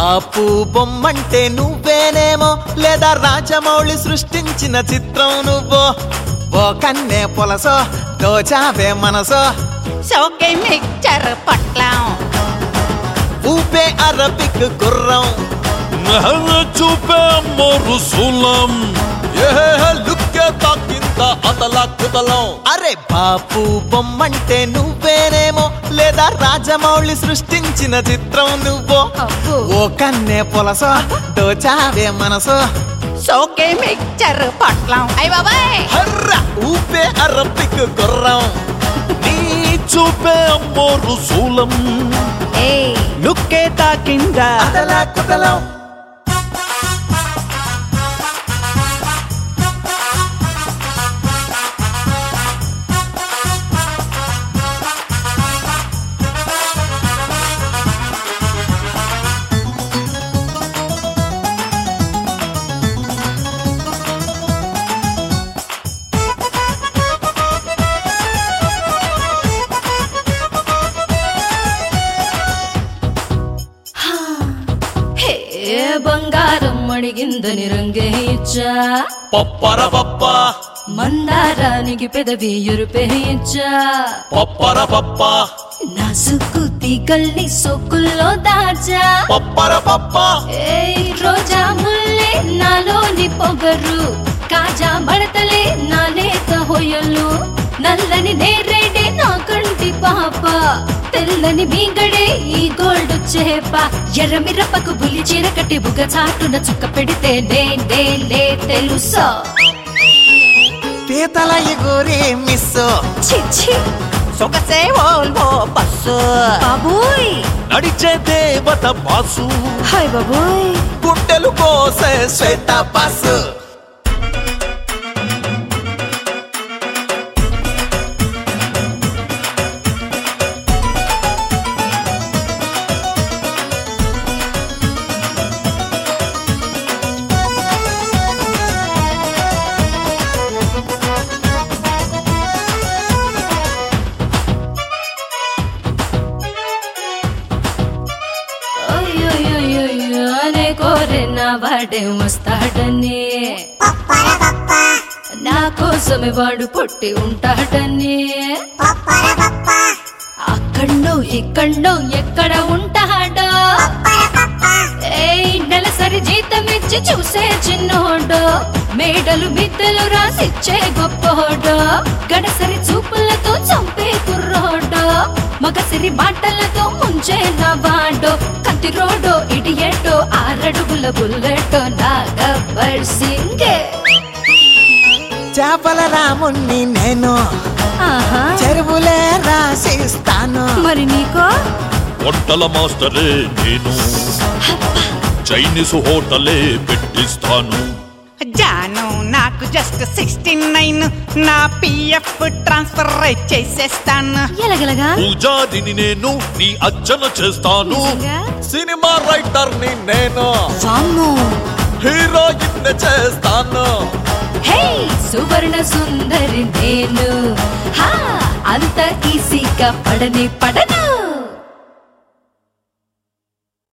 బాపు బొమ్మంటే నువ్వేనేమో లేదా రాజమౌళి సృష్టించిన చిత్రం నువ్వో ఓ కన్నే పొలసో దోచావే మనసో సోకే మిక్చర్ పొట్లం ఊపే అరబిక్ గుర్రం చూపే అమ్మో రుసులం లుక్కే తాకింత అతల కుతలం అరే బాపు బొమ్మంటే నువ్వేనేమో లేదా రాజమౌళి సృష్టించిన చిత్రం నువ్వో అబ్బో. ఓ కన్నే పొలసో దోచావే మనసో సోకే మిక్చర్ పొట్లం అయ్య బాబాయ్ హర్ర ఊపే అరబిక్ గుర్రం నీ చూపే అమ్మో రుసులం ఏయ్ లుక్కే తాకిందా అతల కుతలం హే బంగారం అడిగిందని రంగేయించా పప్పర పప్ప మందారానికి పెదవి ఎరుపేయించా పప్పర పప్ప నా సుక్కు తీగల్ని సొక్కుల్లో దాచా పప్పర పప్ప ఏయ్ రోజా ముల్లే నాలోని పొగరు కాజా మడతలే నా లేత హొయలు నల్లని నేరేడే నా కంటి పాప తెల్లని మీగడే ఈ గోల్డ్ చేప ఎర్ర మిరపకు బులి చీర కట్టి బుగ చాటున చుక్క పెడితే నే లే తెలుసా పీతల ఎగురే మిస్సో చిచ్చి సొగసే ఓల్వో బస్సు బాబోయ్ నడిచే దేవత బాసు హాయ్ బాబోయ్ గుండెలు కోసే శ్వేత బస్సు అయ్యో అనే కోరిన వాడే వస్తాడని నా కోసమే వాడు పుట్టి ఉంటాడని అక్కడో ఇక్కడో ఎక్కడ ఉంటాడో ఏయ్ నెలసరి జీతం ఇచ్చి చూసే చిన్నోడో మేడలు బిద్దలు రాసిచ్చే గొప్పోడో గడసరి చూపులతో చంపే కుర్రోడో మగసిరి మాటలతో ముంచే నవాడో కత్తి రోడో ఇడియటో ఆరడుగుల బుల్లెటో నా గబ్బర్ సింగే చేపల రాముణ్ణి నేను ఆహా చెరువులే రాసిస్తాను మరి నీకో వంటల మాస్టరే నేను చైనీస్ హోటలే పెట్టిస్తాను జాను నాకు జస్ట్ సిక్స్టీ నైన్ నా పిఎఫ్ ట్రాన్స్ఫర్ చేసేస్తాను ఎలగలగా పూజారిని నేను నీ అర్చన చేస్తాను నిజంగా? సినిమా రైటర్ ని నేను వామ్మో హీరోయిన్ చేస్తాను హే సువర్ణ సుందరి నేను హా అంత ఈజీగా పడని పడనా